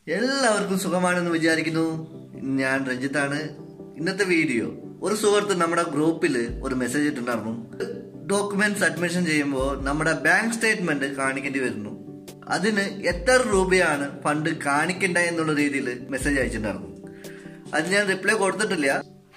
എല്ലാവർക്കും സുഖമാണെന്ന് വിചാരിക്കുന്നു ഞാൻ രഞ്ജിത്താണ് ഇന്നത്തെ വീഡിയോ ഒരു സുഹൃത്ത് നമ്മുടെ ഗ്രൂപ്പിൽ ഒരു മെസ്സേജ് ഇട്ടിട്ടുണ്ടായിരുന്നു ഡോക്യുമെന്റ് സബ്മിഷൻ ചെയ്യുമ്പോൾ നമ്മുടെ ബാങ്ക് സ്റ്റേറ്റ്മെന്റ് കാണിക്കേണ്ടി വരുന്നു അതിന് എത്ര രൂപയാണ് ഫണ്ട് കാണിക്കേണ്ട എന്നുള്ള രീതിയിൽ മെസ്സേജ് അയച്ചിട്ടുണ്ടായിരുന്നു അത് ഞാൻ റിപ്ലൈ കൊടുത്തിട്ടില്ല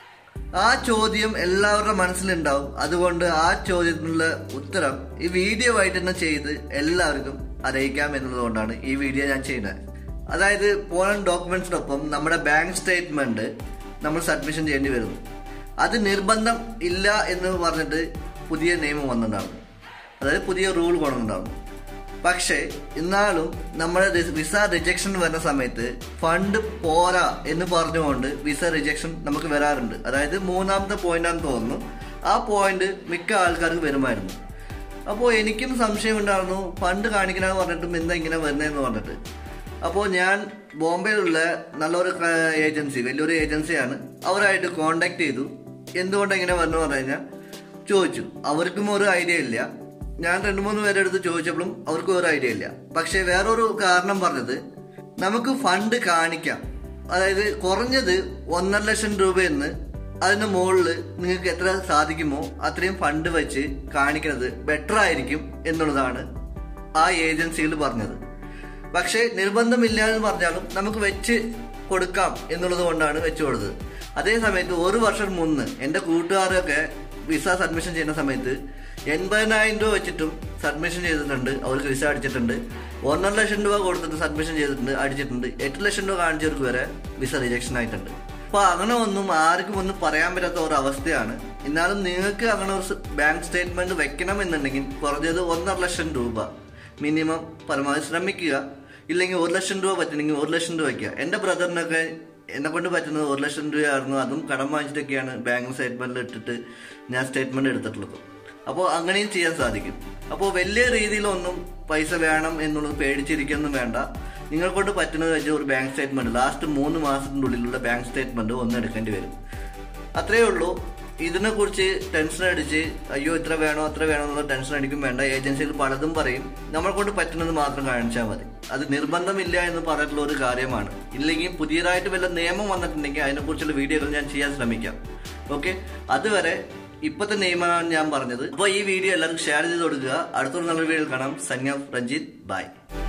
ആ ചോദ്യം എല്ലാവരുടെ മനസ്സിലുണ്ടാവും അതുകൊണ്ട് ആ ചോദ്യത്തിനുള്ള ഉത്തരം ഈ വീഡിയോ ആയിട്ട് തന്നെ ചെയ്ത് എല്ലാവർക്കും അറിയിക്കാം എന്നുള്ളതുകൊണ്ടാണ് ഈ വീഡിയോ ഞാൻ ചെയ്യുന്നത് അതായത് പോലൻ ഡോക്യുമെന്റ്സിനൊപ്പം നമ്മുടെ ബാങ്ക് സ്റ്റേറ്റ്മെന്റ് നമ്മൾ സബ്മിഷൻ ചെയ്യേണ്ടി വരുന്നു അത് നിർബന്ധം ഇല്ല എന്ന് പറഞ്ഞിട്ട് പുതിയ നിയമം വന്നിട്ടുണ്ടാവും അതായത് പുതിയ റൂൾ കൊണ്ടുണ്ടാവും പക്ഷേ എന്നാലും നമ്മുടെ റി- വിസ റിജക്ഷൻ വരുന്ന സമയത്ത് ഫണ്ട് പോരാ എന്ന് പറഞ്ഞുകൊണ്ട് വിസ റിജക്ഷൻ നമുക്ക് വരാറുണ്ട് അതായത് മൂന്നാമത്തെ പോയിന്റാണെന്ന് തോന്നുന്നു ആ പോയിന്റ് മിക്ക ആൾക്കാർക്ക് വരുമായിരുന്നു അപ്പോൾ എനിക്കും സംശയം ഉണ്ടായിരുന്നു ഫണ്ട് കാണിക്കണമെന്ന് പറഞ്ഞിട്ടും എന്താ ഇങ്ങനെ വരുന്നതെന്ന് പറഞ്ഞിട്ട് അപ്പോൾ ഞാൻ ബോംബെയിലുള്ള നല്ലൊരു ഏജൻസി വലിയൊരു ഏജൻസിയാണ് അവരായിട്ട് കോണ്ടാക്ട് ചെയ്തു എന്തുകൊണ്ടാണ് ഇങ്ങനെ വന്നു പറഞ്ഞു കഴിഞ്ഞാൽ ചോദിച്ചു അവർക്കും ഒരു ഐഡിയ ഇല്ല ഞാൻ രണ്ടു മൂന്ന് പേരുടെ അടുത്ത് ചോദിച്ചപ്പോഴും അവർക്കും ഒരു ഐഡിയ ഇല്ല പക്ഷെ വേറൊരു കാരണം പറഞ്ഞത് നമുക്ക് ഫണ്ട് കാണിക്കാം അതായത് കുറഞ്ഞത് ഒന്നര ലക്ഷം രൂപയെന്ന് അതിന് മുകളിൽ നിങ്ങൾക്ക് എത്ര സാധിക്കുമോ അത്രയും ഫണ്ട് വെച്ച് കാണിക്കുന്നത് ബെറ്റർ ആയിരിക്കും എന്നുള്ളതാണ് ആ ഏജൻസികൾ പറഞ്ഞത് പക്ഷേ നിർബന്ധമില്ല എന്ന് പറഞ്ഞാലും നമുക്ക് വെച്ച് കൊടുക്കാം എന്നുള്ളത് കൊണ്ടാണ് വെച്ചു കൊടുത്തത് അതേ സമയത്ത് ഒരു വർഷം മുന്ന് എൻ്റെ കൂട്ടുകാരൊക്കെ വിസ സബ്മിഷൻ ചെയ്യുന്ന സമയത്ത് എൺപതിനായിരം രൂപ വെച്ചിട്ടും സബ്മിഷൻ ചെയ്തിട്ടുണ്ട് അവർക്ക് വിസ അടിച്ചിട്ടുണ്ട് ഒന്നര ലക്ഷം രൂപ കൊടുത്തിട്ട് സബ്മിഷൻ ചെയ്തിട്ടുണ്ട് അടിച്ചിട്ടുണ്ട് എട്ട് ലക്ഷം രൂപ കാണിച്ചവർക്ക് വരെ വിസ റിജക്ഷൻ ആയിട്ടുണ്ട് അപ്പൊ അങ്ങനെ ഒന്നും ആർക്കും ഒന്നും പറയാൻ പറ്റാത്ത ഒരു അവസ്ഥയാണ് എന്നാലും നിങ്ങൾക്ക് അങ്ങനെ ഒരു ബാങ്ക് സ്റ്റേറ്റ്മെന്റ് വെക്കണം എന്നുണ്ടെങ്കിൽ കുറഞ്ഞത് ഒന്നര ലക്ഷം രൂപ മിനിമം പരമാവധി ശ്രമിക്കുക ഇല്ലെങ്കിൽ ഒരു ലക്ഷം രൂപ പറ്റണമെങ്കിൽ ഒരു ലക്ഷം രൂപ വയ്ക്കുക എൻ്റെ ബ്രദറിനൊക്കെ എന്നെ കൊണ്ട് പറ്റുന്നത് ഒരു ലക്ഷം രൂപയായിരുന്നു അതും കടം വാങ്ങിച്ചിട്ടൊക്കെയാണ് ബാങ്ക് സ്റ്റേറ്റ്മെന്റിൽ ഇട്ടിട്ട് ഞാൻ സ്റ്റേറ്റ്മെന്റ് എടുത്തിട്ടുള്ളത് അപ്പോൾ അങ്ങനെയും ചെയ്യാൻ സാധിക്കും അപ്പോൾ വലിയ രീതിയിലൊന്നും പൈസ വേണം എന്നുള്ളത് പേടിച്ചിരിക്കൊന്നും വേണ്ട നിങ്ങൾ കൊണ്ട് പറ്റുന്നത് വെച്ച് ഒരു ബാങ്ക് സ്റ്റേറ്റ്മെന്റ് ലാസ്റ്റ് മൂന്ന് മാസത്തിൻ്റെ ഉള്ളിലുള്ള ബാങ്ക് സ്റ്റേറ്റ്മെന്റ് ഒന്ന് എടുക്കേണ്ടി വരും അത്രയേ ഉള്ളൂ ഇതിനെ കുറിച്ച് ടെൻഷൻ അടിച്ച് അയ്യോ ഇത്ര വേണോ അത്ര വേണോ എന്നുള്ള ടെൻഷൻ അടിക്കും വേണ്ട ഏജൻസികൾ പലതും പറയും നമ്മളെ കൊണ്ട് പറ്റുന്നത് മാത്രം കാണിച്ചാൽ മതി അത് നിർബന്ധമില്ല എന്ന് പറഞ്ഞിട്ടുള്ള ഒരു കാര്യമാണ് ഇല്ലെങ്കിൽ പുതിയതായിട്ട് വല്ല നിയമം വന്നിട്ടുണ്ടെങ്കിൽ അതിനെക്കുറിച്ചുള്ള വീഡിയോകൾ ഞാൻ ചെയ്യാൻ ശ്രമിക്കാം ഓക്കെ അതുവരെ ഇപ്പോഴത്തെ നിയമമാണ് ഞാൻ പറഞ്ഞത് അപ്പോൾ ഈ വീഡിയോ എല്ലാവർക്കും ഷെയർ ചെയ്ത് കൊടുക്കുക അടുത്തൊരു നല്ല വീഡിയോ കാണാം സന്യ രഞ്ജിത്ത് ബൈ